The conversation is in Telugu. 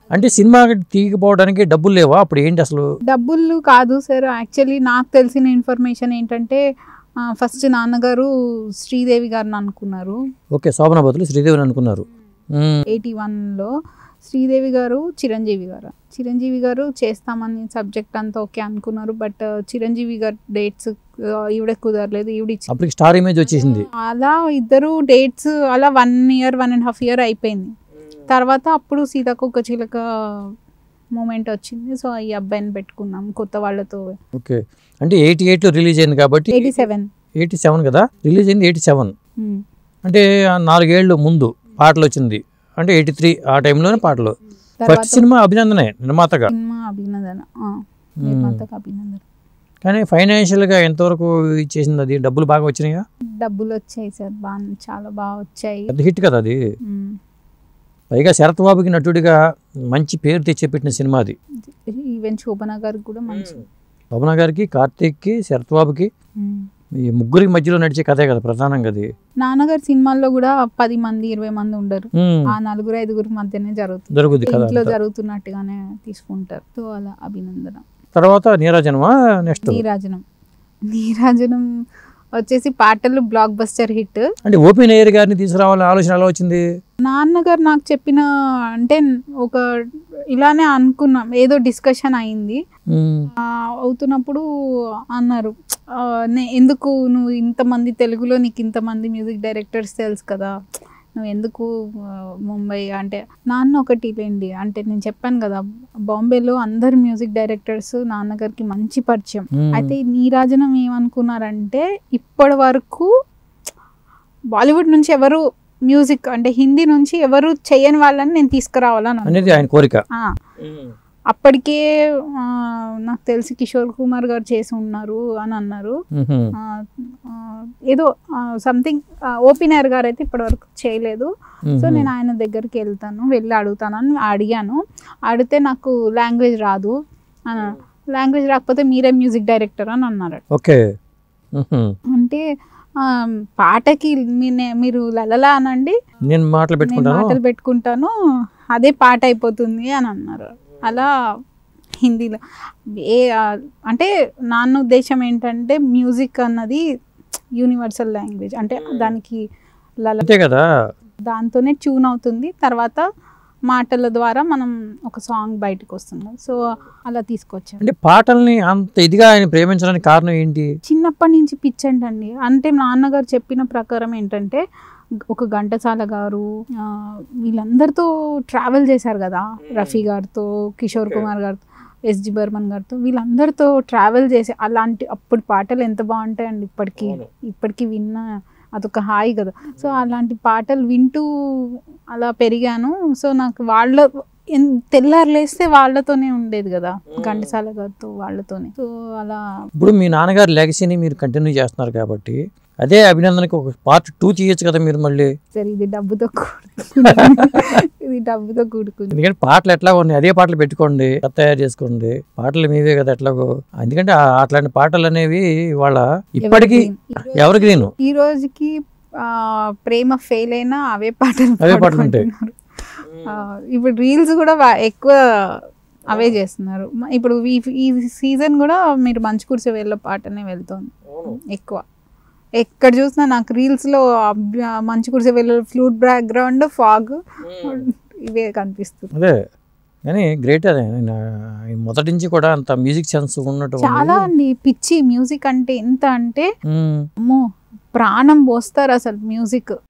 అంటే సినిమా తీయకపోవడానికి డబ్బులు లేవా అప్పుడు ఏంటి అసలు డబ్బులు కాదు సార్ యాక్చువల్లీ నాకు తెలిసిన ఇన్ఫర్మేషన్ ఏంటంటే ఫస్ట్ నాన్నగారు శ్రీదేవి గారిని అనుకున్నారు ఓకే శోభన బదులు శ్రీదేవిని అనుకున్నారు ఉమ్, ఎయిటీ వన్లో శ్రీదేవి గారు చిరంజీవి గారు చిరంజీవి గారు చేస్తామని సబ్జెక్ట్ అంతా ఓకే అనుకున్నారు బట్ చిరంజీవి గారు డేట్స్ ఈవిడ కుదరలేదు ఈవిడ ఇచ్చి అప్పటికి స్టార్ ఇమేజ్ వచ్చేసింది అలా ఇద్దరు డేట్స్ అలా one year one and half year అయిపోయింది తర్వాత అప్పుడు సీతాకొక చిలక మూమెంట్ వచ్చింది సో ఈ అబ్బాయిని పెట్టుకున్నాం కొత్త వాళ్ళతో ఓకే అంటే ఎయిటీ ఎయిట్లో రిలీజ్ అయింది కాబట్టి ఎయిటీ సెవెన్ ఎయిటీ సెవెన్ కదా రిలీజ్ అయింది ఎయిటీ సెవెన్ అంటే ఆ నాలుగేళ్ళు ముందు పాటలు వచ్చింది అంటే ఎయిటీ త్రీ ఆ టైంలోనే పాటలు తర్వాత ఫస్ట్ సినిమా అభినందనే నిర్మాతగా సినిమా అభినందన ఆ, నిర్మాతకు అభినందన కానీ ఫైనాన్షియల్గా ఎంతవరకు ఇచ్చేసింది అది డబ్బులు బాగా వచ్చినాయా డబ్బులు వచ్చాయి సార్ బాగా చాలా బాగా వచ్చాయి పెద్ద హిట్ కదా అది మ్మ్. పైగా శరత్ బాబుకి నటుడిగా మంచి పేరు తెచ్చిపెట్టిన సినిమా అది ఈవెన్ శోభన గారికి కూడా మంచి శోభన గారికి కార్తీక్కి శరత్ బాబుకి మ్మ్. ఈ ముగ్గురికి మధ్యలో నడిచే కథే కదా ప్రధానంగా అది నాన్నగారి సినిమాల్లో కూడా పది మంది ఇరవై మంది ఉండరు ఉమ్, ఆ నలుగురు ఐదుగురు మధ్యనే జరుగుతుంది జరుగుద్ది కదా ఇంట్లో అంతా. జరుగుతున్నట్టుగానే తీసుకుంటారు సో అలా అభినందన తర్వాత నీరాజనమా నెక్స్ట్ నీరాజనం నీరాజనం వచ్చేసి పాటలు బ్లాక్ బస్టర్ హిట్ అంటే ఓపెన్ ఎయిర్ గారిని తీసుకురావాలని ఆలోచన ఎలా వచ్చింది నాన్నగారు నాకు చెప్పిన అంటే ఒక ఇలానే అనుకున్నాం ఏదో డిస్కషన్ అయింది ఉమ్, ఆ, అవుతున్నప్పుడు అన్నారు ఆ, నే- ఎందుకు నువ్వు ఇంతమంది తెలుగులో నీకు ఇంతమంది మ్యూజిక్ డైరెక్టర్స్ తెలుసు కదా నువ్వు ఎందుకు ఆ, ముంబై అంటే నాన్న ఒకటి లేండి అంటే నేను చెప్పాను కదా బాంబేలో అందరు మ్యూజిక్ డైరెక్టర్స్ నాన్నగారికి మంచి పరిచయం ఉమ్, అయితే ఈ నీరాజనం ఏమనుకున్నారంటే ఇప్పటి వరకు బాలీవుడ్ నుంచి ఎవరు మ్యూజిక్ అంటే హిందీ నుంచి ఎవరు చేయని వాళ్ళని నేను తీసుకురావాలని అనేది ఆయన కోరిక ఆ, అప్పటికే ఆ, నాకు తెలిసి కిషోర్ కుమార్ గారు చేసి ఉన్నారు అని అన్నారు ఉహుం, ఆ, ఆ, ఏదో సంథింగ్ ఓపెనర్ గారు అయితే ఇప్పటివరకు చేయలేదు సో ఉహుం. నేను ఆయన దగ్గరికి వెళ్తాను వెళ్ళి అడుగుతానని అడిగాను అడిగితే నాకు లాంగ్వేజ్ రాదు లాంగ్వేజ్ రాకపోతే మీరే మ్యూజిక్ డైరెక్టర్ అని అన్నారు ఓకే ఉహుం. అంటే ఆ, పాటకి మీ- నే- మీరు లలలా అనండి నేను మాటలు నేను పెట్టుకుంటాను మాటలు పెట్టుకుంటాను అదే పాట అయిపోతుంది అని అన్నారు అలా హిందీలో ఏ ఆ, అంటే నాన్న ఉద్దేశం ఏంటంటే మ్యూజిక్ అన్నది యూనివర్సల్ లాంగ్వేజ్ అంటే దానికి లల అంతే కదా దాంతోనే ట్యూన్ అవుతుంది తర్వాత మాటల ద్వారా మనం ఒక సాంగ్ బయటకు వస్తుంది సో అలా తీసుకొచ్చాను అంటే పాటల్ని అంత ఇదిగా ఆయన ప్రేమించడానికి కారణం ఏంటి చిన్నప్పటి నుంచి పిచ్చండి అంటే నాన్నగారు చెప్పిన ప్రకారం ఏంటంటే ఒక ఘంటసాల గారు ఆ, వీళ్ళందరితో ట్రావెల్ చేశారు కదా రఫీ గారితో కిషోర్ కుమార్ గారితో ఎస్జి బర్మన్ గారితో వీళ్ళందరితో ట్రావెల్ చేసి అలాంటి అప్పుడు పాటలు ఎంత బాగుంటాయండి ఇప్పటికీ అవును. ఇప్పటికీ విన్న అదొక హాయి కదా సో అలాంటి పాటలు వింటూ అలా పెరిగాను సో నాకు వాళ్ళ ఎన్- తెల్లారు లేస్తే వాళ్ళతోనే ఉండేది కదా ఘంటసాల గారితో వాళ్ళతోనే సో అలా ఇప్పుడు మీ నాన్నగారి లెగసీని మీరు కంటిన్యూ చేస్తున్నారు కాబట్టి అదే అభినందనకి ఒక పార్ట్ టూ చేయొచ్చు కదా మీరు మళ్ళీ సరే ఇది డబ్బుతో కూడుకుంది ఇది డబ్బుతో కూడుకుంది ఎందుకంటే పాటలు ఎట్లా ఉన్నాయి అదే పాటలు పెట్టుకోండి కొత్త తయారు చేసుకోండి పాటలు మీవే కదా ఎట్లాగో ఎందుకంటే ఆ- అట్లాంటి పాటలు అనేవి ఇవాళ ఇప్పటికీ ఎవరికి నేను ఈ రోజుకి ఆ, ప్రేమ ఫెయిల్ అయినా అవే పాటలు అవే పాటలు ఉంటాయి. పాడుకుంటున్నారు. ఆ, ఇప్పుడు రీల్స్ కూడా వా- ఎక్కువ అవే చేస్తున్నారు మ- ఇప్పుడు ఈ- ఈ సీజన్ కూడా మీరు మంచు కురిసే వెళ్ళ పాటనే వెళ్తోంది ఎక్కువ ఎక్కడ చూసినా నాకు రీల్స్ లో అబ్బ- మంచు కురిసే వెళ్ళ ఫ్లూట్ బ్యాక్గ్రౌండ్ ఫాగ్ ఇవే కనిపిస్తుంది అదే కానీ గ్రేట్ అదే ఆయన ఆయన మొదటి నుంచి కూడా అంత మ్యూజిక్ సెన్స్ ఉన్నట్టు చాలా అండి పిచ్చి మ్యూజిక్ అంటే ఎంత అంటే ఉమ్, అమ్మో ప్రాణం పోస్తారు అసలు మ్యూజిక్